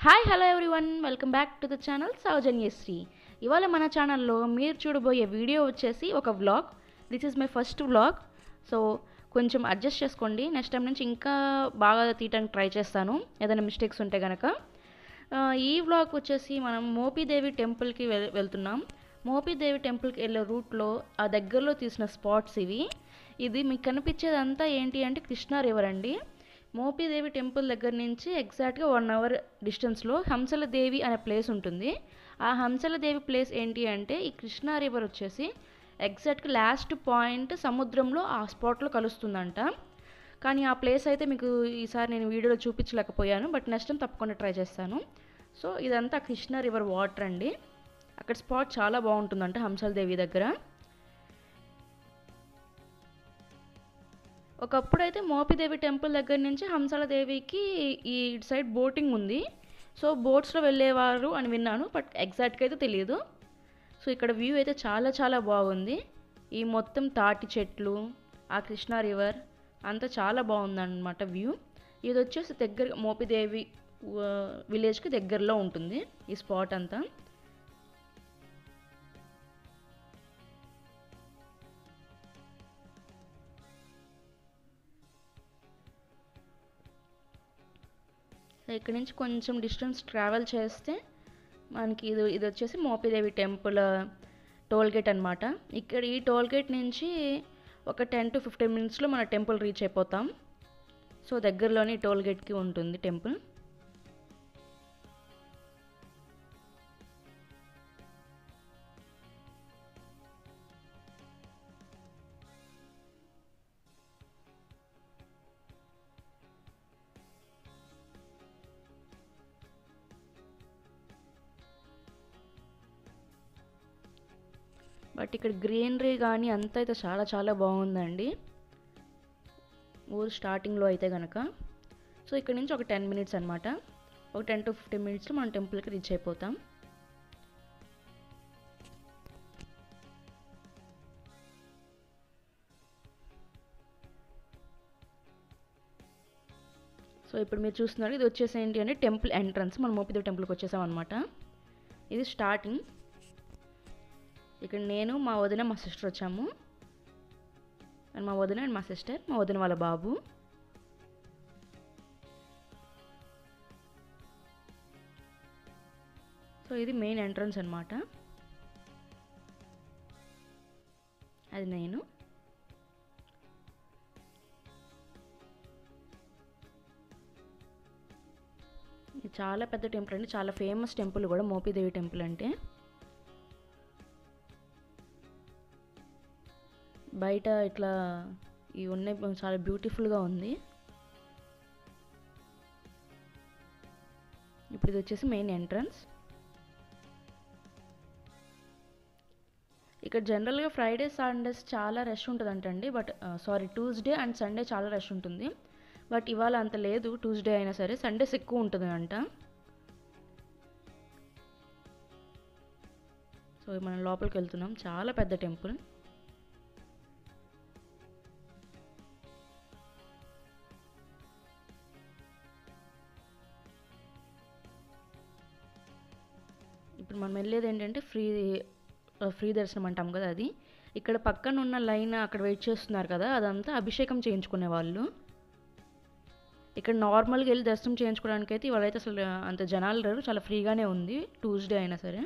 hi hello everyone welcome back to the channel Soujanyasri ఇవాళ మన ఛానల్లో మీరు చూడబోయే వీడియో వచ్చేసి ఒక vlog this is my first vlog so కొంచెం అడ్జస్ట్ చేసుకోండి నెక్స్ట్ టైం నుంచి ఇంకా బాగా తీయటానికి ట్రై చేస్తాను ఏదైనా మిస్టేక్స్ ఉంటే కనుక ఆ, ఈ వ్లాగ్ వచ్చేసి మనం మోపీదేవి టెంపుల్కి వెల్ వెళ్తున్నాం మోపీదేవి టెంపుల్కి వెళ్ళే రూట్లో ఆ దగ్గరలో తీసిన స్పాట్స్ ఇవి ఇది మీకు కనిపించేదంతా ఏంటి అంటే కృష్ణా రివర్ అండి మోపీదేవి టెంపుల్ దగ్గర నుంచి ఎగ్జాక్ట్గా వన్ అవర్ డిస్టెన్స్లో హంసల దేవి అనే ప్లేస్ ఉంటుంది ఆ హంసల దేవి ప్లేస్ ఏంటి అంటే ఈ కృష్ణా రివర్ వచ్చేసి ఎగ్జాక్ట్గా లాస్ట్ పాయింట్ సముద్రంలో ఆ స్పాట్లో కలుస్తుందంట కానీ ఆ ప్లేస్ అయితే మీకు ఈసారి నేను వీడియోలో చూపించలేకపోయాను బట్ నెక్స్ట్ టైం తప్పకుండా ట్రై చేస్తాను సో ఇదంతా కృష్ణా రివర్ వాటర్ అండి అక్కడ స్పాట్ చాలా బాగుంటుందంట హంసల దేవి దగ్గర ఒకప్పుడు అయితే మోపిదేవి టెంపుల్ దగ్గర నుంచి హంసల దేవికి ఈ ఇటు సైడ్ బోటింగ్ ఉంది సో బోట్స్లో వెళ్ళేవారు అని విన్నాను బట్ ఎగ్జాక్ట్గా అయితే తెలియదు సో ఇక్కడ వ్యూ అయితే చాలా చాలా బాగుంది ఈ మొత్తం తాటి చెట్లు ఆ కృష్ణా రివర్ అంతా చాలా బాగుందన్నమాట వ్యూ ఇది వచ్చేసి దగ్గర మోపిదేవి విలేజ్కి దగ్గరలో ఉంటుంది ఈ స్పాట్ అంతా సో ఇక్కడ నుంచి కొంచెం డిస్టెన్స్ ట్రావెల్ చేస్తే మనకి ఇది ఇది వచ్చేసి మోపిదేవి టెంపుల్ టోల్ గేట్ అనమాట ఇక్కడ ఈ టోల్ గేట్ నుంచి ఒక టెన్ టు ఫిఫ్టీన్ మినిట్స్లో మన టెంపుల్ రీచ్ అయిపోతాం సో దగ్గరలోనే ఈ టోల్ గేట్కి ఉంటుంది టెంపుల్ బట్ ఇక్కడ గ్రీనరీ కానీ అంతా అయితే చాలా చాలా బాగుందండి ఊరు స్టార్టింగ్లో అయితే కనుక సో ఇక్కడ నుంచి ఒక టెన్ మినిట్స్ అనమాట ఒక టెన్ టు ఫిఫ్టీన్ మినిట్స్లో మనం టెంపుల్కి రీచ్ అయిపోతాం సో ఇప్పుడు మీరు చూస్తున్నారు ఇది వచ్చేసి ఏంటి అంటే టెంపుల్ ఎంట్రన్స్ మనం మోపిదేవి టెంపుల్కి వచ్చేసాం అనమాట ఇది స్టార్టింగ్ ఇక్కడ నేను మా వదిన మా సిస్టర్ వచ్చాము అండ్ మా వదిన అండ్ మా సిస్టర్ మా వదిన వాళ్ళ బాబు సో ఇది మెయిన్ ఎంట్రన్స్ అనమాట అది నేను ఇది చాలా పెద్ద టెంపుల్ అండి చాలా ఫేమస్ టెంపుల్ కూడా మోపిదేవి టెంపుల్ అంటే బయట ఇట్లా ఇవి ఉన్నాయి చాలా బ్యూటిఫుల్గా ఉంది ఇప్పుడు ఇది వచ్చేసి మెయిన్ ఎంట్రన్స్ ఇక్కడ జనరల్గా ఫ్రైడే సండేస్ చాలా రష్ ఉంటుందంటండి but sorry Tuesday and Sunday చాలా రష్ ఉంటుంది బట్ ఇవాళ అంత లేదు ట్యూస్డే అయినా సరే సండేస్ ఎక్కువ ఉంటుంది అంట సో మనం లోపలికి వెళ్తున్నాం చాలా పెద్ద టెంపుల్ ఇప్పుడు మనం వెళ్ళేది ఏంటంటే ఫ్రీ ఫ్రీ దర్శనం అంటాం కదా అది ఇక్కడ పక్కన ఉన్న లైన్ అక్కడ వెయిట్ చేస్తున్నారు కదా అదంతా అభిషేకం చేయించుకునే వాళ్ళు ఇక్కడ నార్మల్గా వెళ్ళి దర్శనం చేయించుకోవడానికి అయితే ఇవాళ అయితే అసలు అంత జనాలు లేరు చాలా ఫ్రీగానే ఉంది ట్యూస్డే అయినా సరే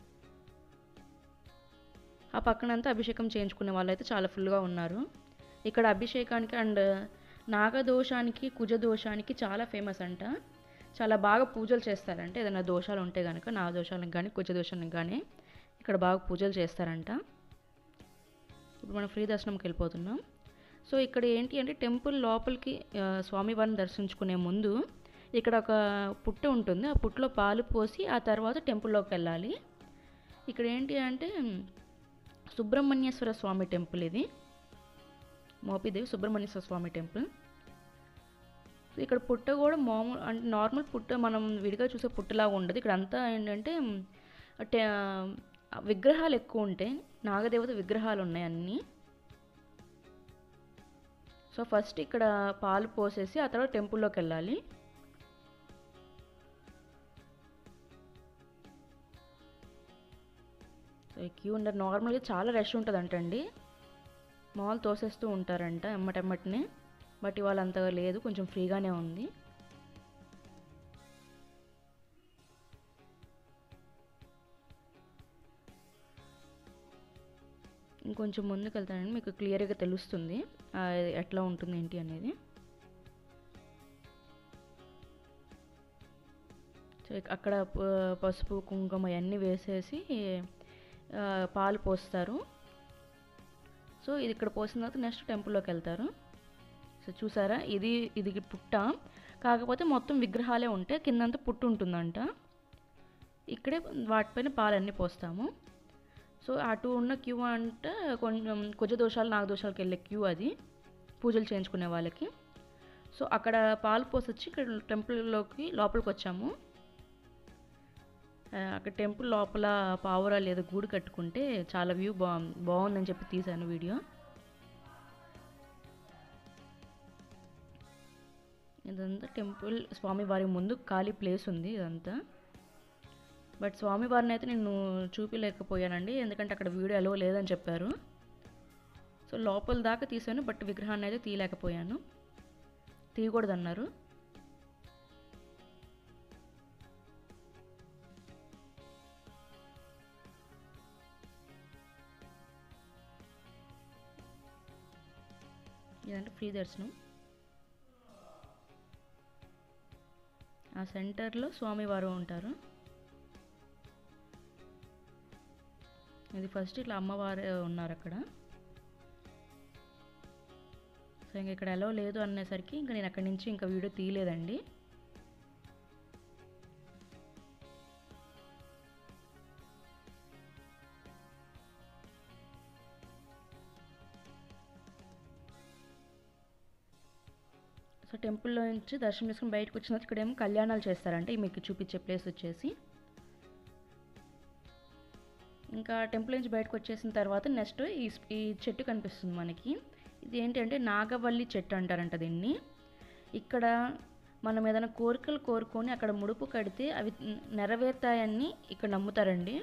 ఆ పక్కనంతా అభిషేకం చేయించుకునే వాళ్ళు అయితే చాలా ఫుల్గా ఉన్నారు ఇక్కడ అభిషేకానికి అండ్ నాగదోషానికి కుజదోషానికి చాలా ఫేమస్ అంట చాలా బాగా పూజలు చేస్తారంట ఏదైనా దోషాలు ఉంటే కనుక నా దోషాలకు కానీ కుజ దోషాలకు కానీ ఇక్కడ బాగా పూజలు చేస్తారంట ఇప్పుడు మనం ఫ్రీ దర్శనంకి వెళ్ళిపోతున్నాం సో ఇక్కడ ఏంటి అంటే టెంపుల్ లోపలికి ఆ, స్వామివారిని దర్శించుకునే ముందు ఇక్కడ ఒక పుట్ట ఉంటుంది ఆ పుట్టలో పాలు పోసి ఆ తర్వాత టెంపుల్లోకి వెళ్ళాలి ఇక్కడ ఏంటి అంటే సుబ్రహ్మణ్యేశ్వర స్వామి టెంపుల్ ఇది మోపిదేవి సుబ్రహ్మణ్యేశ్వర స్వామి టెంపుల్ సో ఇక్కడ పుట్ట కూడా మామూలు అంటే నార్మల్ పుట్ట మనం విడిగా చూసే పుట్టలాగా ఉండదు ఇక్కడ అంతా ఏంటంటే అంటే విగ్రహాలు ఎక్కువ ఉంటాయి నాగదేవత విగ్రహాలు ఉన్నాయి అన్నీ సో ఫస్ట్ ఇక్కడ పాలు పోసేసి ఆ తర్వాత టెంపుల్లోకి వెళ్ళాలి ఈ క్యూ ఉండరు నార్మల్గా చాలా రష్ ఉంటుందంటండి మాల్ తోసేస్తూ ఉంటారంట ఎమ్మటెమ్మటినే బట్ ఇవాళ అంతగా లేదు కొంచెం ఫ్రీగానే ఉంది ఇంకొంచెం ముందుకు వెళ్తానండి మీకు క్లియర్గా తెలుస్తుంది ఆ, ఎట్లా ఉంటుంది ఏంటి అనేది సో ఇక అక్కడ ప- పసుపు కుంకుమ అవన్నీ వేసేసి ఆ, పాలు పోస్తారు సో ఇది ఇక్కడ పోసిన తర్వాత నెక్స్ట్ టెంపుల్లోకి వెళ్తారు సో చూసారా ఇది ఇది పుట్ట కాకపోతే మొత్తం విగ్రహాలే ఉంటాయి కిందంతా పుట్టు ఉంటుందంట ఇక్కడే వాటిపైన పాలన్నీ పోస్తాము సో అటు ఉన్న క్యూ అంటే కొంచెం కుజ దోషాలు నాగ దోషాలకు వెళ్ళే క్యూ అది పూజలు చేయించుకునే వాళ్ళకి సో అక్కడ పాలు పోసొచ్చి ఇక్కడ టెంపుల్లోకి లోపలికి వచ్చాము ఆ, అక్కడ టెంపుల్ లోపల పావురాలు ఏదో గూడు కట్టుకుంటే చాలా వ్యూ బా బాగుందని చెప్పి తీశాను వీడియో ఇదంతా టెంపుల్ స్వామివారి ముందు ఖాళీ ప్లేస్ ఉంది ఇదంతా బట్ స్వామివారిని అయితే నేను చూపించలేకపోయానండి ఎందుకంటే అక్కడ వీడియో అలో లేదని చెప్పారు సో లోపల దాకా తీసాను బట్ విగ్రహాన్ని అయితే తీయలేకపోయాను తీయకూడదన్నారు ఇదంటే ఫ్రీ దర్శనం ఆ సెంటర్లో స్వామివారు ఉంటారు ఇది ఫస్ట్ ఇట్లా అమ్మవారు ఉన్నారు అక్కడ సో ఇంక ఇక్కడ ఎలా లేదు అనేసరికి ఇంకా నేను అక్కడి నుంచి ఇంకా వీడియో తీయలేదండి సో టెంపుల్లో నుంచి దర్శనం చేసుకుని బయటకు వచ్చిన తర్వాత ఇక్కడేమో కళ్యాణాలు చేస్తారంటే ఈ మీకు చూపించే ప్లేస్ వచ్చేసి ఇంకా టెంపుల్ నుంచి బయటకు వచ్చేసిన తర్వాత నెక్స్ట్ ఈ ఈ చెట్టు కనిపిస్తుంది మనకి ఇది ఏంటంటే నాగవల్లి చెట్టు అంటారంట దీన్ని ఇక్కడ మనం ఏదైనా కోరికలు కోరుకొని అక్కడ ముడుపు కడితే అవి నెరవేరుతాయని ఇక్కడ నమ్ముతారండి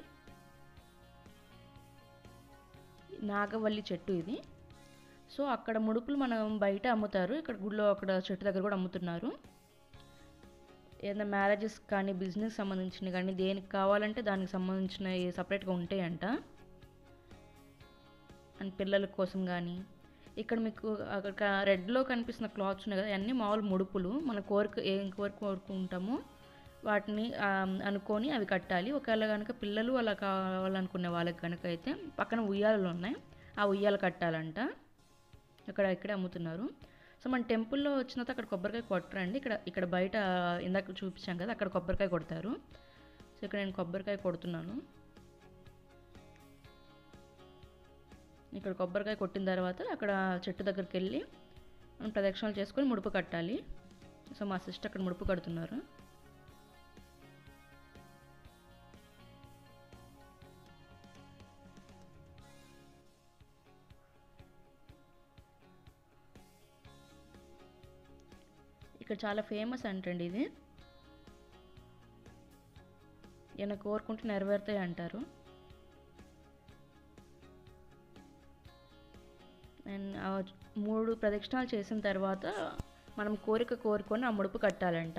నాగవల్లి చెట్టు ఇది సో అక్కడ ముడుపులు మనం బయట అమ్ముతారు ఇక్కడ గుడిలో అక్కడ చెట్టు దగ్గర కూడా అమ్ముతున్నారు ఏదైనా మ్యారేజెస్ కానీ బిజినెస్ సంబంధించినవి కానీ దేనికి కావాలంటే దానికి సంబంధించినవి సపరేట్గా ఉంటాయంట అండ్ పిల్లల కోసం కానీ ఇక్కడ మీకు అక్కడ రెడ్లో కనిపిస్తున్న క్లాత్స్ ఉన్నాయి కదా అన్నీ మామూలు ముడుపులు మన కోరిక ఏం కోరిక కోరుకుంటామో వాటిని ఆ, అనుకొని అవి కట్టాలి ఒకవేళ కనుక పిల్లలు అలా కావాలనుకునే వాళ్ళకి కనుక అయితే పక్కన ఉయ్యాలలు ఉన్నాయి ఆ ఉయ్యాలు కట్టాలంట ఇక్కడ ఇక్కడే అమ్ముతున్నారు సో మన టెంపుల్లో వచ్చిన తర్వాత అక్కడ కొబ్బరికాయ కొట్టరండి ఇక్కడ ఇక్కడ బయట ఇందాక చూపించాం కదా అక్కడ కొబ్బరికాయ కొడతారు సో ఇక్కడ నేను కొబ్బరికాయ కొడుతున్నాను ఇక్కడ కొబ్బరికాయ కొట్టిన తర్వాత అక్కడ చెట్టు దగ్గరికి వెళ్ళి మనం ప్రదక్షిణలు చేసుకొని ముడుపు కట్టాలి సో మా సిస్టర్ అక్కడ ముడుపు కడుతున్నారు ఇక్కడ చాలా ఫేమస్ అంటండి ఇది ఈయన కోరుకుంటే నెరవేరుతాయి అంటారు అండ్ ఆ మూడు ప్రదక్షిణాలు చేసిన తర్వాత మనం కోరిక కోరుకొని ఆ ముడుపు కట్టాలంట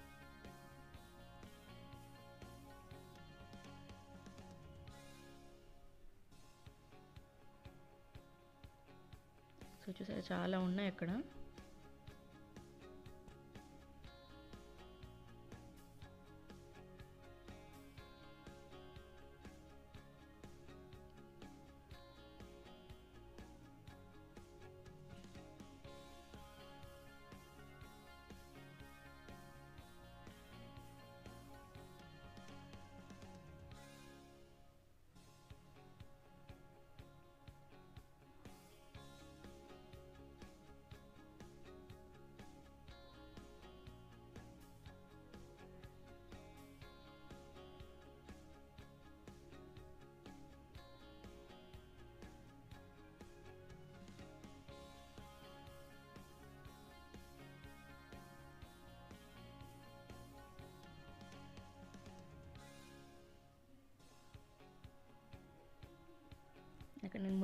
సో చూసారా చాలా ఉన్నాయి అక్కడ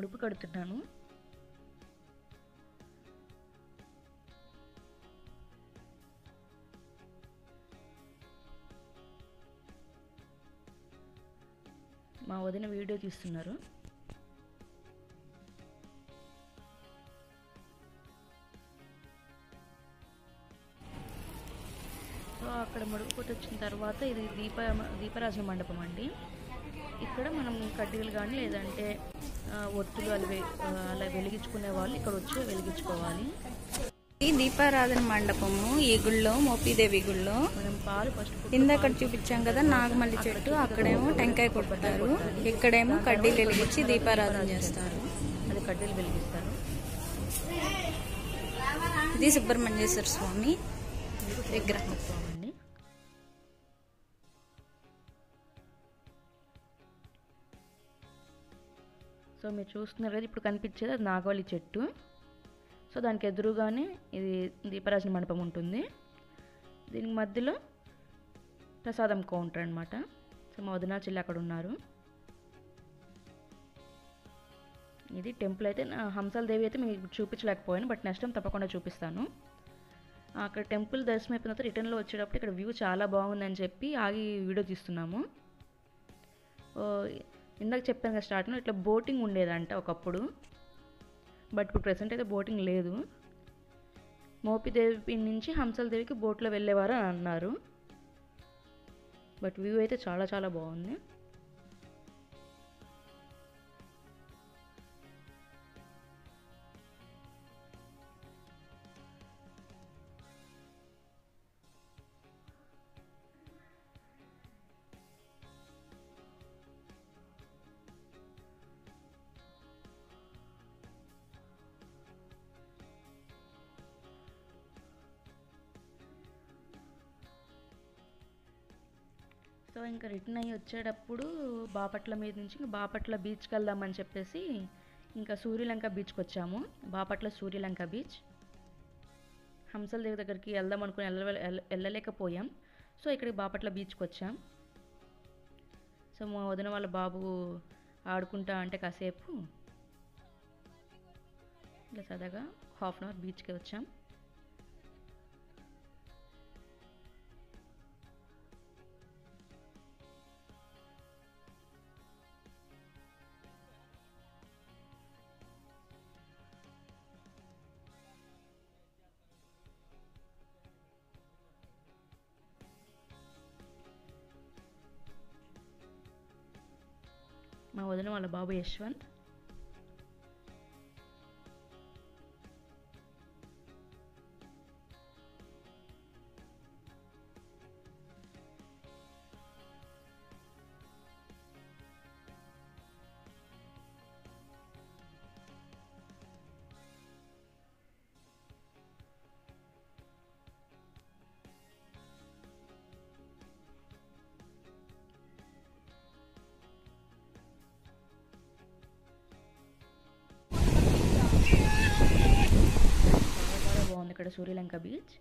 ముడుపు కడుతున్నాను మా వదిన వీడియో తీస్తున్నారు సో అక్కడ ముడుపు కొట్టి వచ్చిన తర్వాత ఇది దీప దీపరాజన మండపం అండి ఇక్కడ మనం కడ్డీలు కానీ లేదంటే ఆ, ఒత్తులు అలా వె- ఆ, అలా వెలిగించుకునే వాళ్ళు ఇక్కడ వచ్చి వెలిగించుకోవాలి ఈ దీపారాధన మండపము ఈ గుళ్ళో మోపీదేవి గుళ్ళో మనం పాలు ఫస్ట్ ఇందాక చూపించాం కదా నాగమల్లి చెట్టు అక్కడేమో టెంకాయ కొట్టుతారు ఇక్కడేమో కడ్డీలు వెలిగించి దీపారాధన చేస్తారు అది కడ్డీలు వెలిగిస్తారు ఇది సుబ్రహ్మణ్యేశ్వర స్వామి విగ్రహం అండి సో మీరు చూస్తున్నారు కదా ఇప్పుడు కనిపించేది అది నాగవల్లి చెట్టు సో దానికి ఎదురుగానే ఇది దీపరాజన మండపం ఉంటుంది దీనికి మధ్యలో ప్రసాదం కౌంటర్ అనమాట సో మా వదినా చెల్లి అక్కడ ఉన్నారు ఇది టెంపుల్ అయితే నా హంసల దేవి అయితే మీకు చూపించలేకపోయాను బట్ నెక్స్ట్ టైం తప్పకుండా చూపిస్తాను అక్కడ టెంపుల్ దర్శనం అయిపోయిన తర్వాత రిటర్న్లో వచ్చేటప్పుడు ఇక్కడ వ్యూ చాలా బాగుందని చెప్పి ఆగి వీడియో తీస్తున్నాము ఓ, ఇందాక చెప్పాను కదా స్టార్టింగ్లో ఇట్లా బోటింగ్ ఉండేదంట ఒకప్పుడు బట్ ఇప్పుడు ప్రెసెంట్ అయితే బోటింగ్ లేదు మోపిదేవి నుంచి హంసల దేవికి బోట్లో వెళ్ళేవారు అని అన్నారు బట్ వ్యూ అయితే చాలా చాలా బాగుంది సో ఇంకా రిటర్న్ అయ్యి వచ్చేటప్పుడు బాపట్ల మీద నుంచి ఇంకా బాపట్ల బీచ్కి వెళ్దామని చెప్పేసి ఇంకా సూర్యలంక బీచ్కి వచ్చాము బాపట్ల సూర్యలంక బీచ్ హంసల దేవి దగ్గరికి వెళ్దాం అనుకుని వెళ్ళ వెళ్ళ- వెళ్ళలేకపోయాం సో ఇక్కడికి బాపట్ల బీచ్కి వచ్చాం సో మా వదిన వాళ్ళ బాబు ఆడుకుంటా అంటే కాసేపు ఇలా సరదాగా హాఫ్ అన్ అవర్ బీచ్కి వచ్చాం మా వదిన వాళ్ళ బాబు యశ్వంత్ చాలా చాలా బాగుంది ఇక్కడ సూర్యలంక బీచ్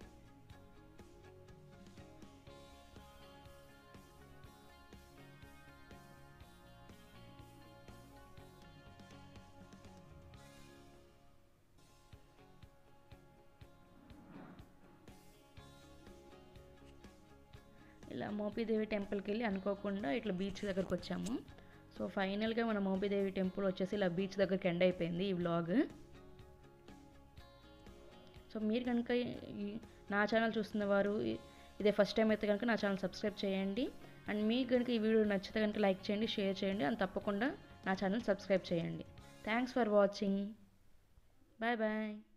ఇలా మోపిదేవి టెంపుల్కి వెళ్ళి అనుకోకుండా ఇట్లా బీచ్ దగ్గరకు వచ్చాము సో ఫైనల్గా మన మోపిదేవి టెంపుల్ వచ్చేసి ఇలా బీచ్ దగ్గరికి ఎండ్ అయిపోయింది ఈ వ్లాగ్ సో మీరు కనుక ఈ- నా ఛానల్ చూస్తున్న వారు ఈ- ఇదే ఫస్ట్ టైం అయితే కనుక నా ఛానల్ సబ్స్క్రైబ్ చేయండి అండ్ మీకు కనుక ఈ వీడియో నచ్చితే కనుక లైక్ చేయండి షేర్ చేయండి అండ్ తప్పకుండా నా ఛానల్ సబ్స్క్రైబ్ చేయండి thanks for watching bye bye